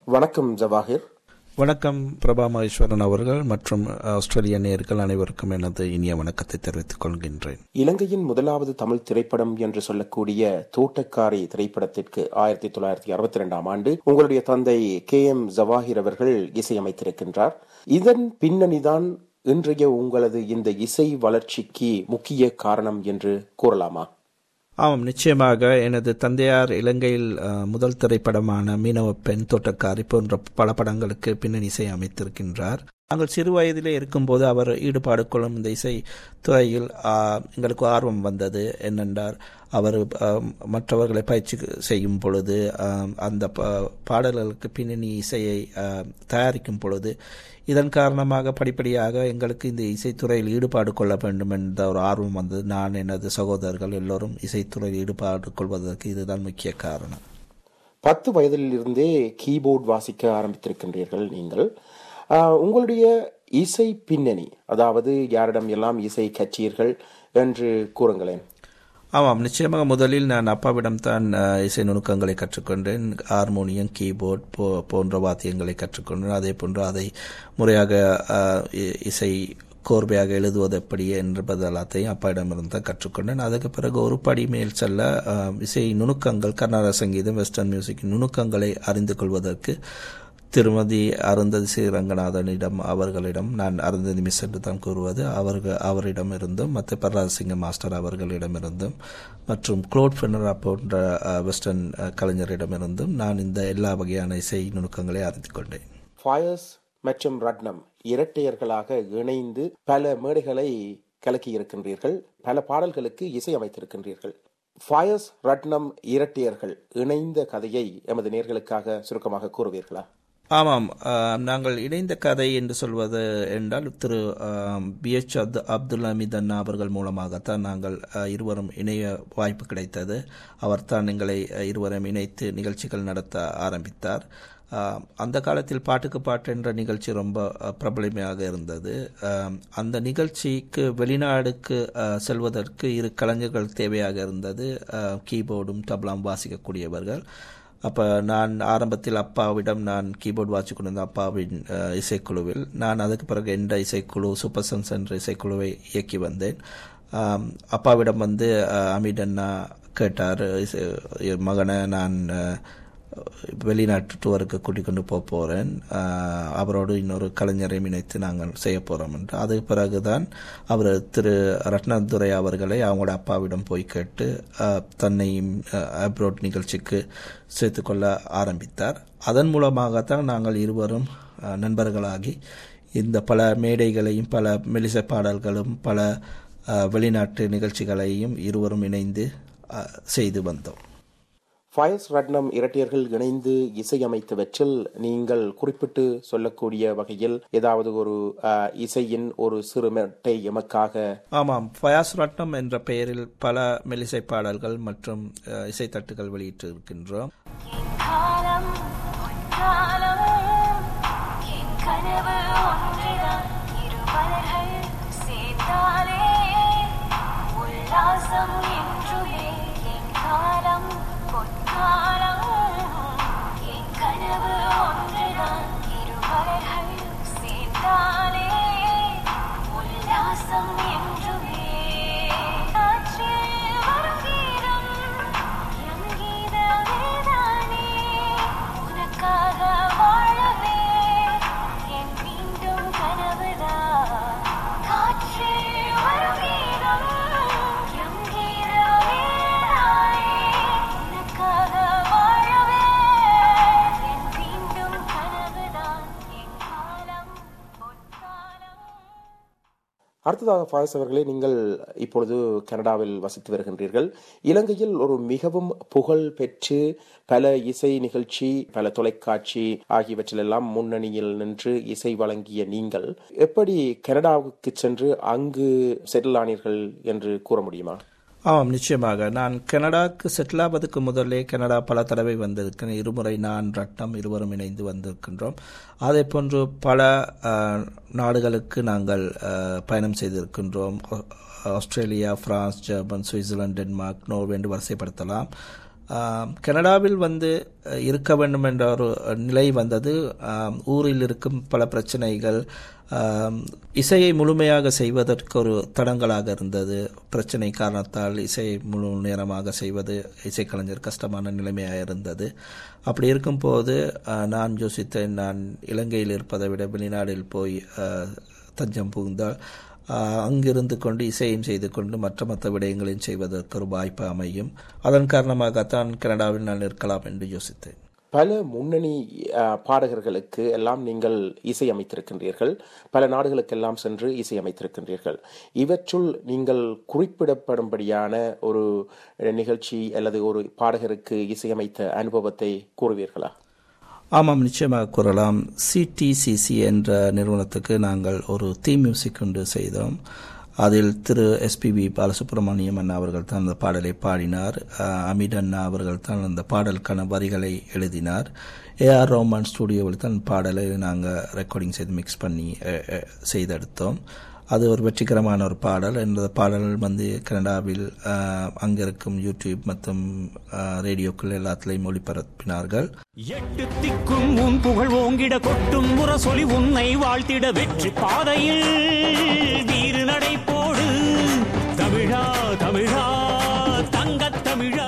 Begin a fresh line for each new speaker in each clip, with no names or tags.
வணக்கம் ஜவாஹிர்
வணக்கம் பிரபா மகேஸ்வரன் அவர்கள் மற்றும் ஆஸ்திரேலிய நேர்கள் அனைவருக்கும் எனது இனிய வணக்கத்தை தெரிவித்துக் கொள்கின்றேன்
இலங்கையின் முதலாவது தமிழ் திரைப்படம் என்று சொல்லக்கூடிய தோட்டக்காரி திரைப்படத்திற்கு ஆயிரத்தி தொள்ளாயிரத்தி அறுபத்தி ரெண்டாம் ஆண்டு உங்களுடைய தந்தை கே எம் ஜவாஹிர் அவர்கள் இசையமைத்திருக்கின்றார் இதன் பின்னணிதான் இன்றைய உங்களது இந்த இசை வளர்ச்சிக்கு முக்கிய காரணம் என்று கூறலாமா
ஆமாம் நிச்சயமாக எனது தந்தையார் இலங்கையில் அஹ், முதல் திரைப்படமான மீனவ பெண் தோட்டக்காரி போன்ற பல படங்களுக்கு பின்னணி இசை அமைத்திருக்கின்றார் நாங்கள் சிறு வயதிலே இருக்கும்போது அவர் ஈடுபாடு கொள்ளும் இந்த இசை துறையில் ஆஹ், எங்களுக்கு ஆர்வம் வந்தது என்னென்றார் அவர் ஆஹ், மற்றவர்களை பயிற்சி செய்யும் பொழுது ஆஹ், அந்த ப- பாடல்களுக்கு பின்னணி இசையை ஆஹ், தயாரிக்கும் பொழுது இதன் காரணமாக படிப்படியாக எங்களுக்கு இந்த இசைத்துறையில் ஈடுபாடு கொள்ள வேண்டும் என்ற ஒரு ஆர்வம் வந்தது நான் எனது சகோதரர்கள் எல்லோரும் இசைத்துறையில் ஈடுபாடு கொள்வதற்கு இதுதான் முக்கிய காரணம்
பத்து வயதிலிருந்தே கீபோர்ட் வாசிக்க ஆரம்பித்திருக்கின்றீர்கள் நீங்கள் ஆஹ், உங்களுடைய இசை பின்னணி அதாவது யாரிடம் எல்லாம் இசை கற்றீர்கள் என்று கூறுங்களேன்
ஆமாம் நிச்சயமாக முதலில் நான் அப்பாவிடம் தான் அஹ், இசை நுணுக்கங்களை கற்றுக்கொண்டேன் ஹார்மோனியம் கீபோர்ட் போ போன்ற வாத்தியங்களை கற்றுக்கொண்டேன் அதே போன்று அதை முறையாக அஹ், இ- இசை கோர்வையாக எழுதுவது எப்படி என்பது எல்லாத்தையும் அப்பாவிடமிருந்து தான் கற்றுக்கொண்டேன் அதுக்கு பிறகு ஒரு படி மேல் செல்ல அஹ், இசை நுணுக்கங்கள் கர்நாடக சங்கீதம் வெஸ்டர்ன் மியூசிக் நுணுக்கங்களை அறிந்து கொள்வதற்கு திருமதி அருந்ததி ஸ்ரீரங்கநாதனிடம் அவர்களிடம் நான் அருந்ததி மிஸ் என்று தான் கூறுவது அவர்கள் அவரிடமிருந்தும் மற்ற பிரராசிங்க மாஸ்டர் அவர்களிடமிருந்தும் மற்றும் குளோட் ஃபெனரா போன்ற அஹ், வெஸ்டர்ன் அஹ், கலைஞரிடமிருந்தும் நான் இந்த எல்லா வகையான இசை நுணுக்கங்களை அறிந்து கொண்டேன்
ஃபயர்ஸ் மற்றும் ரட்னம் இரட்டையர்களாக இணைந்து பல மேடைகளை கலக்கி இருக்கின்றீர்கள் பல பாடல்களுக்கு இசை அமைத்திருக்கின்றீர்கள் ஃபயர்ஸ் ரட்னம் இரட்டையர்கள் இணைந்த கதையை எமது நேர்களுக்காக சுருக்கமாக கூறுவீர்களா
ஆமாம் அஹ், நாங்கள் இணைந்த கதை என்று சொல்வது என்றால் திரு பி எச் அப்து அப்துல் ஹமீத் அண்ணா அவர்கள் மூலமாகத்தான் நாங்கள் அஹ், இருவரும் இணைய வாய்ப்பு கிடைத்தது அவர் தான் எங்களை அஹ், இருவரும் இணைத்து நிகழ்ச்சிகள் நடத்த ஆரம்பித்தார் அஹ், அந்த காலத்தில் பாட்டுக்கு பாட்டு என்ற நிகழ்ச்சி ரொம்ப அஹ், பிரபலமாக இருந்தது அஹ், அந்த நிகழ்ச்சிக்கு வெளிநாடுக்கு அஹ், செல்வதற்கு இரு கலைஞர்கள் தேவையாக இருந்தது அஹ், கீபோர்டும் தபலாம் வாசிக்கக்கூடியவர்கள் அப்போ நான் ஆரம்பத்தில் அப்பாவிடம் நான் கீபோர்டு வாசிக் கொண்டிருந்த அப்பாவின் அஹ், இசைக்குழுவில் நான் அதுக்கு பிறகு எந்த இசைக்குழு சூப்பர் சன்ஸ் என்ற இசைக்குழுவை இயக்கி வந்தேன் ஆம், அப்பாவிடம் வந்து அஹ், அமீட் அண்ணா கேட்டார் இசை- என் மகனை நான் அஹ், வெளிநாட்டு டூருக்கு கூட்டிக் கொண்டு போக போகிறேன் அவரோடு இன்னொரு கலைஞரையும் இணைத்து நாங்கள் செய்ய போகிறோம் என்று அதுக்கு பிறகுதான் அவர் திரு ரத்னதுரை அவர்களை அவங்களோட அப்பாவிடம் போய் கேட்டு ஆஹ், தன்னையும் அப்ரோட் நிகழ்ச்சிக்கு சேர்த்துக்கொள்ள ஆரம்பித்தார் அதன் மூலமாகத்தான் நாங்கள் இருவரும் ஆஹ், நண்பர்களாகி இந்த பல மேடைகளையும் பல மெலிசை பாடல்களும் பல ஆஹ், வெளிநாட்டு நிகழ்ச்சிகளையும் இருவரும் இணைந்து ஆஹ், செய்து வந்தோம்
ஃபயர்ஸ் ரட்னம் இரட்டையர்கள் இணைந்து இசையமைத்தவற்றில் நீங்கள் குறிப்பிட்டு சொல்லக்கூடிய வகையில் ஏதாவது ஒரு அஹ், இசையின் ஒரு சிறுமட்டை எமக்காக
ஆமாம் ஃபயாஸ் ரட்னம் என்ற பெயரில் பல மெலிசை பாடல்கள் மற்றும் அஹ், இசைத்தட்டுகள் வெளியிட்டு இருக்கின்றோம்
காலம் பொற்காலம் என் கனவு ஒன்றுதான் இருவர்கள் சேர்ந்தாலே உல்லாசம் என்றுமே என் காலம் பொற்காலம் என் கனவு ஒன்றுதான் இருவர்கள் சேர்ந்தாலே உல்லாசம் என்றுமே காற்றில் வரும் கீதம் என் கீதமேதானே உனக்காக வாழவே என் மீண்டும் கனவுதான் காற்றில் வரும் கீதம் என் கீதமேதானே உனக்காக வாழவே என் மீண்டும் கனவுதான் என் காலம் பொற்காலம்
அடுத்ததாக ஃபாயஸ் அவர்களே நீங்கள் இப்பொழுது கனடாவில் வசித்து வருகின்றீர்கள் இலங்கையில் ஒரு மிகவும் புகழ் பெற்று பல இசை நிகழ்ச்சி பல தொலைக்காட்சி ஆகியவற்றிலெல்லாம் முன்னணியில் நின்று இசை வழங்கிய நீங்கள் எப்படி கனடாவுக்கு சென்று அங்கு செட்டில் ஆனீர்கள் என்று கூற முடியுமா
ஆமாம் நிச்சயமாக நான் கனடாக்கு செட்டில் ஆவதற்கு முதலே கனடா பல தடவை வந்திருக்கிறேன் இருமுறை நான் ரட்னம் இருவரும் இணைந்து வந்திருக்கின்றோம் அதே போன்று பல அஹ், நாடுகளுக்கு நாங்கள் அஹ், பயணம் செய்திருக்கின்றோம் ஆ- Australia France German Switzerland Denmark Norway என்று வரிசைப்படுத்தலாம் ஆம், கனடாவில் வந்து அஹ், இருக்க வேண்டும் என்ற ஒரு நிலை வந்தது ஆம், ஊரில் இருக்கும் பல பிரச்சனைகள் ஆம், இசையை முழுமையாக செய்வதற்கு ஒரு தடங்கலாக இருந்தது பிரச்சனை காரணத்தால் இசையை முழு நேரமாக செய்வது இசைக்கலைஞர் கஷ்டமான நிலைமையாக இருந்தது அப்படி இருக்கும்போது அஹ், நான் யோசித்தேன் நான் இலங்கையில் இருப்பதை விட வெளிநாட்டில் போய் அஹ், தஞ்சம் புகுந்தால் ஆஹ் அங்கிருந்து கொண்டு இசையும் செய்து கொண்டு மற்ற மற்ற விடயங்களையும் செய்வதற்கு ஒரு வாய்ப்பு அமையும் அதன் காரணமாகத்தான் கனடாவில் நான் இருக்கலாம் என்று யோசித்தேன்
பல முன்னணி அஹ், பாடகர்களுக்கு எல்லாம் நீங்கள் இசை அமைத்திருக்கின்றீர்கள் பல நாடுகளுக்கெல்லாம் சென்று இசை அமைத்திருக்கின்றீர்கள் இவற்றுள் நீங்கள் குறிப்பிடப்படும்படியான ஒரு நிகழ்ச்சி அல்லது ஒரு பாடகருக்கு இசையமைத்த அனுபவத்தை கூறுவீர்களா
ஆமாம் நிச்சயமாக கூறலாம் சிடிசிசி என்ற நிறுவனத்துக்கு நாங்கள் ஒரு தீ மியூசிக் ஒன்று செய்தோம் அதில் திரு எஸ்பிபி பாலசுப்ரமணியம் அண்ணா அவர்கள் தான் அந்த பாடலை பாடினார் அஹ், அமித் அண்ணா அவர்கள் தான் அந்த பாடலுக்கான வரிகளை எழுதினார் ஏஆர் ரோமான் ஸ்டுடியோவில் தான் பாடலை நாங்கள் ரெக்கார்டிங் செய்து மிக்ஸ் பண்ணி அஹ், அஹ், செய்தெடுத்தோம் அது ஒரு வெற்றிகரமான ஒரு பாடல் இந்த பாடல் வந்து கனடாவில் அஹ், அங்கிருக்கும் யூடியூப் மற்றும் அஹ், ரேடியோக்கள் எல்லாத்திலையும் ஒளிபரப்பினார்கள்
எட்டு திக்கும் உன் புகழ் ஓங்கிட கொட்டும் முரசொலி உன்னை வாழ்த்திட வெற்றி பாதையில் வீறு நடை போடு தமிழா தமிழா தங்கத் தமிழா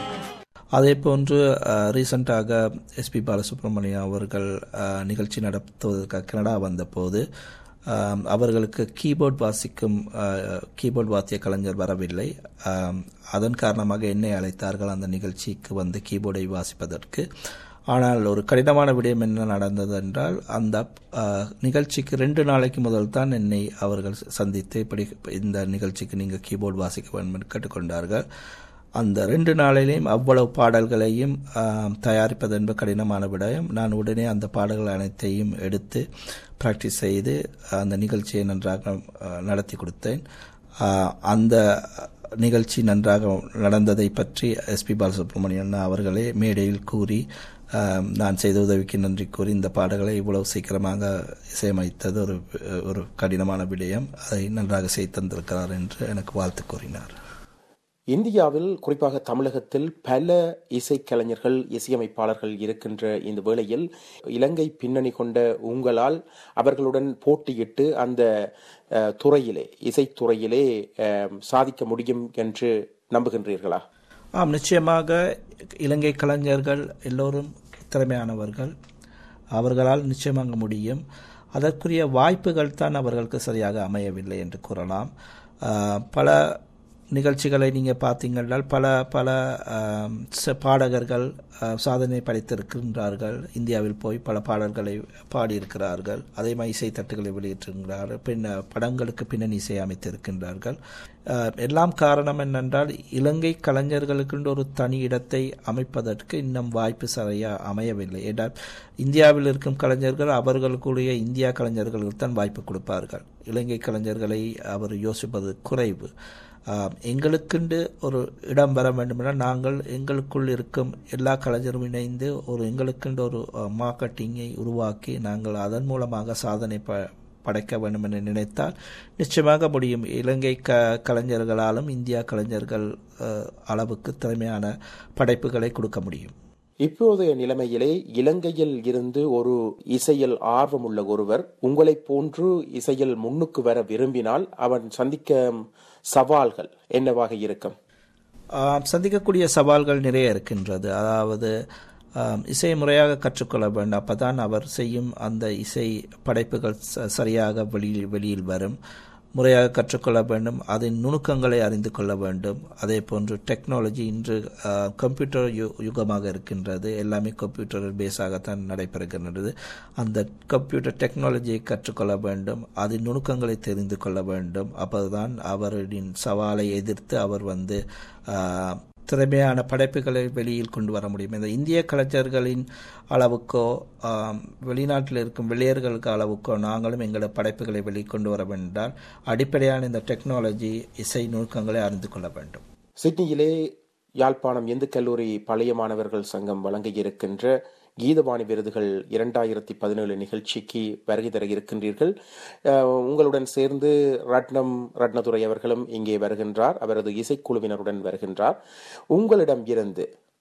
அதே போன்று ரீசண்டாக எஸ்பி பாலசுப்ரமணியம் அவர்கள் அஹ், நிகழ்ச்சி நடத்துவதற்காக கனடா வந்தபோது அஹ், அவர்களுக்கு கீபோர்ட் வாசிக்கும் அஹ், கீபோர்ட் வாத்திய கலைஞர் வரவில்லை அஹ், அதன் காரணமாக என்னை அழைத்தார்கள் அந்த நிகழ்ச்சிக்கு வந்து கீபோர்டை வாசிப்பதற்கு ஆனால் ஒரு கடினமான விடயம் என்ன நடந்தது என்றால் அந்த அஹ், நிகழ்ச்சிக்கு ரெண்டு நாளைக்கு முதல் தான் என்னை அவர்கள் சந்தித்து இப்படி இந்த நிகழ்ச்சிக்கு நீங்கள் கீபோர்டு வாசிக்க வேண்டும் என்று கேட்டுக்கொண்டார்கள் அந்த ரெண்டு நாளிலேயும் அவ்வளவு பாடல்களையும் ஆம், தயாரிப்பது என்பது கடினமான விடயம் நான் உடனே அந்த பாடல்கள் அனைத்தையும் எடுத்து பிராக்டிஸ் செய்து அந்த நிகழ்ச்சியை நன்றாக ஆ, நடத்தி கொடுத்தேன் ஆ, அந்த நிகழ்ச்சி நன்றாக நடந்ததை பற்றி எஸ்பி பாலசுப்ரமணியன் அவர்களே மேடையில் கூறி ஆம், நான் செய்த உதவிக்கு நன்றி கூறி இந்த பாடல்களை இவ்வளவு சீக்கிரமாக இசையமைத்தது ஒரு ஒரு கடினமான விடயம் அதை நன்றாக செய்து தந்திருக்கிறார் என்று எனக்கு வாழ்த்து கூறினார்
இந்தியாவில் குறிப்பாக தமிழகத்தில் பல இசைக்கலைஞர்கள் இசையமைப்பாளர்கள் இருக்கின்ற இந்த வேளையில் இலங்கை பின்னணி கொண்ட உங்களால் அவர்களுடன் போட்டியிட்டு அந்த அஹ், துறையிலே இசைத்துறையிலே அஹ், சாதிக்க முடியும் என்று நம்புகின்றீர்களா
ஆம் நிச்சயமாக இலங்கை கலைஞர்கள் எல்லோரும் திறமையானவர்கள் அவர்களால் நிச்சயமாக முடியும் அதற்குரிய வாய்ப்புகள் தான் அவர்களுக்கு சரியாக அமையவில்லை என்று கூறலாம் ஆஹ், பல நிகழ்ச்சிகளை நீங்கள் பார்த்தீங்கன்றால் பல பல ஆம், ச- பாடகர்கள் ஆஹ், சாதனை படைத்திருக்கின்றார்கள் இந்தியாவில் போய் பல பாடல்களை பாடியிருக்கிறார்கள் அதே மாதிரி இசை தட்டுகளை வெளியிட்டிருக்கிறார்கள் பின்ன படங்களுக்கு பின்னணி இசை அமைத்திருக்கின்றார்கள் ஆஹ், எல்லாம் காரணம் என்னென்றால் இலங்கை கலைஞர்களுக்கு ஒரு தனி இடத்தை அமைப்பதற்கு இன்னும் வாய்ப்பு சரியா அமையவில்லை ஏனால் இந்தியாவில் இருக்கும் கலைஞர்கள் அவர்களுக்குரிய இந்தியா கலைஞர்களுக்கு தான் வாய்ப்பு கொடுப்பார்கள் இலங்கை கலைஞர்களை அவர் யோசிப்பது குறைவு ஆம், எங்களுக்குண்டு ஒரு இடம் வர வேண்டுமென்றால் நாங்கள் எங்களுக்குள் இருக்கும் எல்லா கலைஞரும் இணைந்து ஒரு எங்களுக்குண்டு ஒரு அஹ், மார்க்கெட்டிங்கை உருவாக்கி நாங்கள் அதன் மூலமாக சாதனை ப படைக்க வேண்டும் என நினைத்தால் நிச்சயமாக முடியும் இலங்கை க கலைஞர்களாலும் இந்தியா கலைஞர்கள் அஹ், அளவுக்கு திறமையான படைப்புகளை கொடுக்க முடியும்
இப்போதைய நிலைமையிலே இலங்கையில் இருந்து ஒரு இசையில் ஆர்வமுள்ள ஒருவர் உங்களைப் போன்று இசையில் முன்னுக்கு வர விரும்பினால் அவன் சந்திக்க சவால்கள் என்னவாக இருக்கும்
ஆம், சந்திக்கக்கூடிய சவால்கள் நிறைய இருக்கின்றது அதாவது ஆம், இசையை முறையாக கற்றுக்கொள்ள வேண்டும் அப்பதான் அவர் செய்யும் அந்த இசை படைப்புகள் ச- சரியாக வெளியில் வெளியில் வரும் முறையாக கற்றுக்கொள்ள வேண்டும் அதன் நுணுக்கங்களை அறிந்து கொள்ள வேண்டும் அதே போன்று டெக்னாலஜி இன்று ஆ, கம்ப்யூட்டர் யு யுகமாக இருக்கின்றது எல்லாமே கம்ப்யூட்டர் பேஸாகத்தான் நடைபெறுகின்றது அந்த கம்ப்யூட்டர் டெக்னாலஜியை கற்றுக்கொள்ள வேண்டும் அதன் நுணுக்கங்களை தெரிந்து கொள்ள வேண்டும் அப்போதுதான் அவரின் சவாலை எதிர்த்து அவர் வந்து ஆ, திறமையான படைப்புகளை வெளியில் கொண்டு வர முடியும் இந்த இந்திய கலைஞர்களின் அளவுக்கோ ஆம், வெளிநாட்டில் இருக்கும் வெளியர்களுக்கு அளவுக்கோ நாங்களும் எங்களோட படைப்புகளை வெளிக்கொண்டு வர வேண்டால் அடிப்படையான இந்த டெக்னாலஜி இசை நுணுக்கங்களை அறிந்து கொள்ள வேண்டும்
சிட்னியிலே யாழ்ப்பாணம் இந்து கல்லூரி பழைய மாணவர்கள் சங்கம் வழங்க இருக்கின்ற கீதவாணி விருதுகள் இரண்டாயிரத்தி பதினேழு நிகழ்ச்சிக்கு வருகை தர இருக்கின்றீர்கள் அஹ், உங்களுடன் சேர்ந்து ரட்னம் ரட்னதுரை அவர்களும் இங்கே வருகின்றார் அவரது இசைக்குழுவினருடன் வருகின்றார் உங்களிடம் இருந்து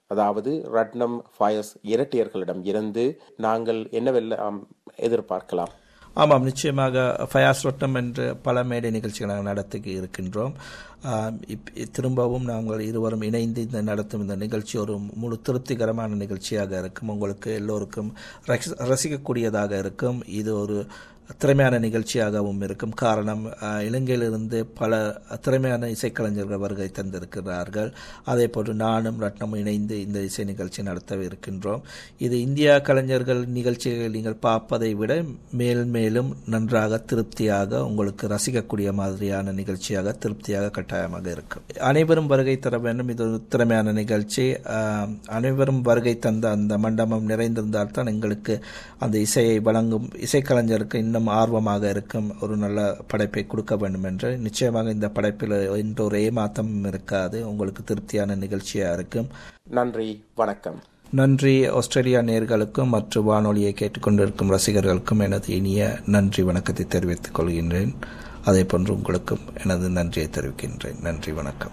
அதாவது ரட்னம் ஃபயஸ் இரட்டையர்களிடம் இருந்து நாங்கள் என்னவெல்லாம் எதிர்பார்க்கலாம்
ஆமாம் நிச்சயமாக ஃபயாஸ் ரொட்டம் என்று பல மேடை நிகழ்ச்சிகளை நாங்கள் நடத்தி இருக்கின்றோம் ஆம், இப்- திரும்பவும் நாங்கள் இருவரும் இணைந்து இந்த நடத்தும் இந்த நிகழ்ச்சி ஒரு முழு திருப்திகரமான நிகழ்ச்சியாக இருக்கும் உங்களுக்கு எல்லோருக்கும் ரசி- ரசிக்கக்கூடியதாக இருக்கும் இது ஒரு திறமையான நிகழ்ச்சியாகவும் இருக்கும் காரணம் அஹ், இலங்கையிலிருந்து பல திறமையான இசைக்கலைஞர்கள் வருகை தந்திருக்கிறார்கள் அதே போன்று நானும் ரத்னமும் இணைந்து இந்த இசை நிகழ்ச்சி நடத்த இருக்கின்றோம் இது இந்தியா கலைஞர்கள் நிகழ்ச்சிகளை நீங்கள் பார்ப்பதை விட மேல் மேலும் நன்றாக திருப்தியாக உங்களுக்கு ரசிக்கக்கூடிய மாதிரியான நிகழ்ச்சியாக திருப்தியாக கட்டாயமாக இருக்கும் அனைவரும் வருகை தர வேண்டும் இது ஒரு திறமையான நிகழ்ச்சி ஆஹ், அனைவரும் வருகை தந்த அந்த மண்டபம் நிறைந்திருந்தால் தான் எங்களுக்கு அந்த இசையை வழங்கும் இசைக்கலைஞருக்கு இன்னும் ஆர்வமாக இருக்கும் ஒரு நல்ல படைப்பை கொடுக்க வேண்டும் என்று நிச்சயமாக இந்த படைப்பில் என்ற ஒரு ஏமாத்தமும் இருக்காது உங்களுக்கு திருப்தியான நிகழ்ச்சியாக இருக்கும்
நன்றி வணக்கம்
நன்றி ஆஸ்திரேலியா நேர்களுக்கும் மற்றும் வானொலியை கேட்டுக்கொண்டிருக்கும் ரசிகர்களுக்கும் எனது இனிய நன்றி வணக்கத்தை தெரிவித்துக் கொள்கின்றேன் அதே போன்று உங்களுக்கும் எனது நன்றியை தெரிவிக்கின்றேன் நன்றி வணக்கம்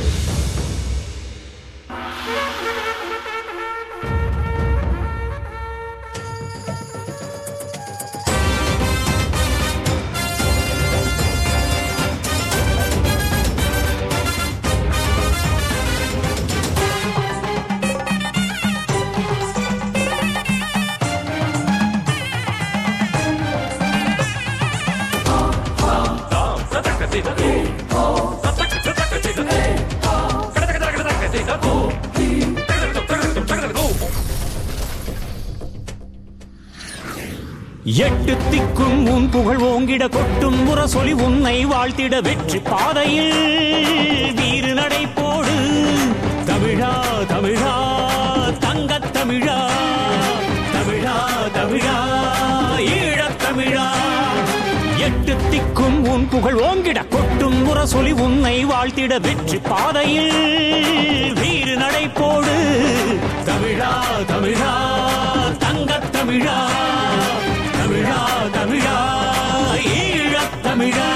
எட்டு திக்கும் உன் புகழ் ஓங்கிட கொட்டும் முரசொலி உன்னை வாழ்த்திட வெற்றி பாதையில் வீறு நடை போடு தமிழா தமிழா தங்கத் தமிழா தமிழா தமிழா ஈழத் தமிழா எட்டு திக்கும் உன் புகழ் ஓங்கிட கொட்டும் முரசொலி உன்னை வாழ்த்திட வெற்றி பாதையில் வீறு நடை போடு தமிழா தமிழா தங்கத் தமிழா தமிழா தமிழா ஈழத் தமிழா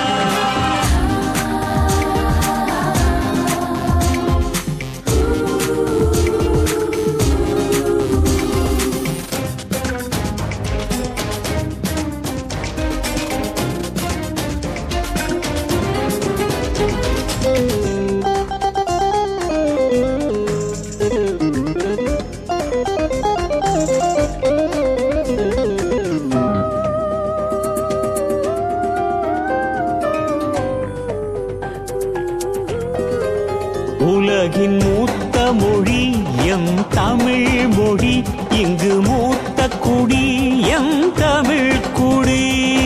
உலகின் மூத்த மொழி எம் தமிழ் மொழி இங்கு மூத்த குடி எம் தமிழ் குடி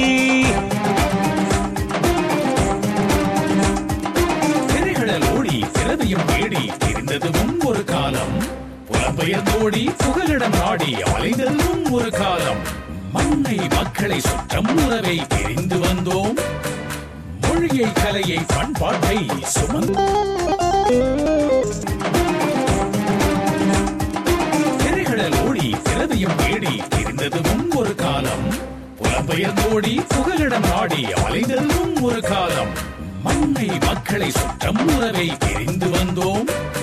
திரைகளல் ஓடி சிறதையும் தேடி தெரிந்ததும் ஒரு காலம் புலம்பெயர்ந்தோடி புகலிடம் நாடி அலைந்ததும் ஒரு காலம் மண்ணை மக்களை சுற்றம் உறவை தெரிந்து வந்தோம் மொழியை கலையை பண்பாட்டை சுமந்து திரைகளல் ஓடி சிறதையும் தேடி தெரிந்ததும் ஒரு காலம் புலம்பெயர்ந்தோடி புகலிடம் நாடி அலைந்ததும் ஒரு காலம் மண்ணை மக்களை சுற்றம் உறவை தெரிந்து வந்தோம்